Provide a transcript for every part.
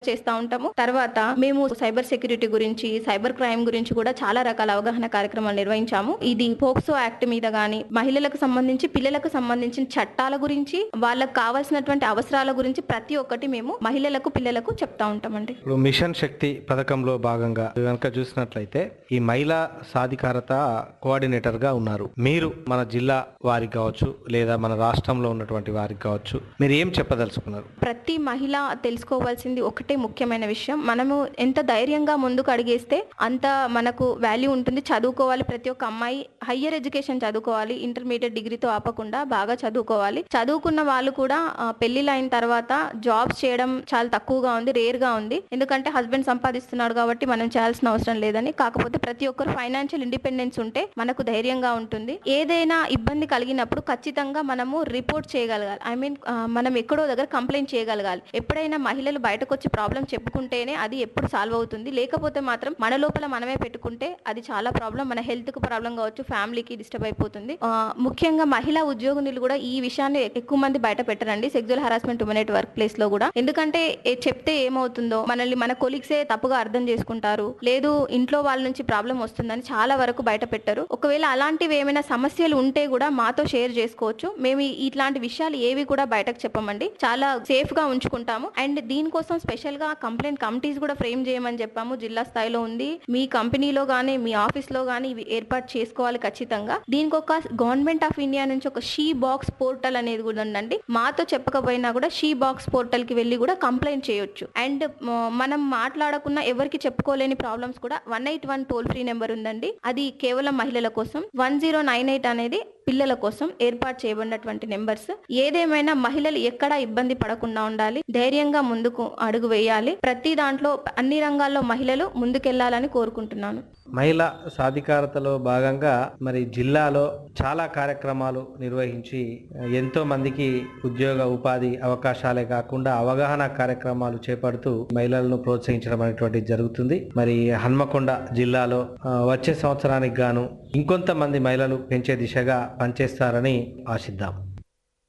చేస్తూ ఉంటాము తర్వాత మేము సైబర్ సెక్యూరిటీ గురించి సైబర్ క్రైమ్ గురించి కూడా చాలా రకాల అవగాహన కార్యక్రమాలు నిర్వహించాము ఇది పోక్సో యాక్ట్ మీద గానీ మహిళలకు సంబంధించి పిల్లలకు సంబంధించిన చట్టాల గురించి వాళ్ళకు కావాల్సినటువంటి అవసరాల గురించి ప్రతి ఒక్కటి మేము మహిళలకు పిల్లలకు చెప్తా ఉంటామండి ఇప్పుడు మిషన్ శక్తి పథకంలో భాగంగా కనుక చూసినట్లయితే ఈ మహిళా సాధికారత కోఆర్డినేటర్ గా ఉన్నారు మీరు మన జిల్లా వారికి కావచ్చు లేదా మన రాష్ట్రంలో ఉన్నటువంటి వారికి కావచ్చు మీరు ఏం చెప్పదలుచుకున్నారు ప్రతి మహిళ తెలుసుకోవాల్సింది ఒకటే ముఖ్యమైన విషయం మనము ఎంత ధైర్యంగా ముందుకు అడిగేస్తే అంత మనకు వాల్యూ ఉంటుంది చదువుకోవాలి ప్రతి ఒక్క అమ్మాయి హయ్యర్ ఎడ్యుకేషన్ చదువుకోవాలి ఇంటర్మీడియట్ డిగ్రీతో ఆపకుండా బాగా చదువుకోవాలి చదువుకున్న వాళ్ళు కూడా ఆ, పెళ్లిళ్ళు అయిన తర్వాత జాబ్స్ చేయడం చాలా తక్కువగా ఉంది రేర్ గా ఉంది ఎందుకంటే హస్బెండ్ సంపాదిస్తున్నాడు కాబట్టి మనం చేయాల్సిన అవసరం లేదని కాకపోతే ప్రతి ఒక్కరు ఫైనాన్షియల్ ఇండిపెండెన్స్ ఉంటే మనకు ధైర్యంగా ఉంటుంది ఏదైనా ఇబ్బంది కలిగినప్పుడు ఖచ్చితంగా మనము రిపోర్ట్ చేయగలగాలి ఐ మీన్ మనం ఎక్కడో దగ్గర కంప్లైంట్ చేయగలగాలి ఎప్పుడైనా మహిళలు బయటకు వచ్చి ప్రాబ్లం చెప్పుకుంటేనే అది ఎప్పుడు సాల్వ్ అవుతుంది లేకపోతే మాత్రం మన లోపల మనమే పెట్టుకుంటే అది చాలా ప్రాబ్లం మన హెల్త్ కు ప్రాబ్లం కావచ్చు ఫ్యామిలీకి డిస్టర్బ్ అయిపోతుంది ఆ, ముఖ్యంగా మహిళా ఉద్యోగులు కూడా ఈ విషయాన్ని ఎక్కువ మంది బయట పెట్టరండి sexual harassment women at workplace లో కూడా ఎందుకంటే ఏ- చెప్తే ఏమవుతుందో మనల్ని మన కొలీగ్సే తప్పుగా అర్థం చేసుకుంటారు లేదు ఇంట్లో వాళ్ళ నుంచి ప్రాబ్లం వస్తుందని చాలా వరకు బయట పెట్టరు ఒకవేళ అలాంటివి ఏమైనా సమస్యలు ఉంటే కూడా మాతో షేర్ చేసుకోవచ్చు మేము ఈ- ఇట్లాంటి విషయాలు ఏవి కూడా బయటకు చెప్పమండి చాలా సేఫ్ గా ఉంచుకుంటాము అండ్ దీనికోసం స్పెషల్ గా కంప్లైంట్ కమిటీస్ కూడా ఫ్రేమ్ చేయమని చెప్పాము జిల్లా స్థాయిలో ఉంది మీ కంపెనీలో గానీ మీ ఆఫీస్ లో గానీ ఇవి ఏర్పాటు చేసుకోవాలి ఖచ్చితంగా దీనికి ఒక గవర్నమెంట్ ఆఫ్ ఇండియా నుంచి ఒక షీ బాక్స్ పోర్టల్ అనేది కూడా ఉందండి మాతో చెప్పకపోయినా కూడా షీ బాక్స్ పోర్టల్ కి వెళ్ళి కూడా కంప్లైంట్ చేయొచ్చు అండ్ మనం మాట్లాడకున్న ఎవరికి చెప్పుకోలేని ప్రాబ్లమ్స్ కూడా one eight one toll free number ఉందండి అది కేవలం మహిళల కోసం వన్ జీరో నైన్ ఎయిట్ అనేది పిల్లల కోసం ఏర్పాటు చేయబడినటువంటి నెంబర్స్ ఏదేమైనా మహిళలు ఎక్కడా ఇబ్బంది పడకుండా ఉండాలి ధైర్యంగా ముందుకు అడుగు వేయాలి ప్రతి దాంట్లో అన్ని రంగాల్లో మహిళలు ముందుకెళ్లాలని కోరుకుంటున్నాను మహిళా సాధికారతలో భాగంగా మరి జిల్లాలో చాలా కార్యక్రమాలు నిర్వహించి ఎంతో మందికి ఉద్యోగ ఉపాధి అవకాశాలే కాకుండా అవగాహన కార్యక్రమాలు చేపడుతూ మహిళలను ప్రోత్సహించడం అనేటువంటి జరుగుతుంది మరి హన్మకొండ జిల్లాలో ఆ, వచ్చే సంవత్సరానికి గాను ఇంకొంతమంది మహిళలు పెంచే దిశగా పనిచేస్తారని ఆశిద్దాం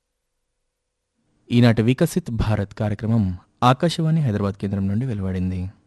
ఈనాటి వికసిత్ భారత్ కార్యక్రమం ఆకాశవాణి హైదరాబాద్ కేంద్రం నుండి వెలువడింది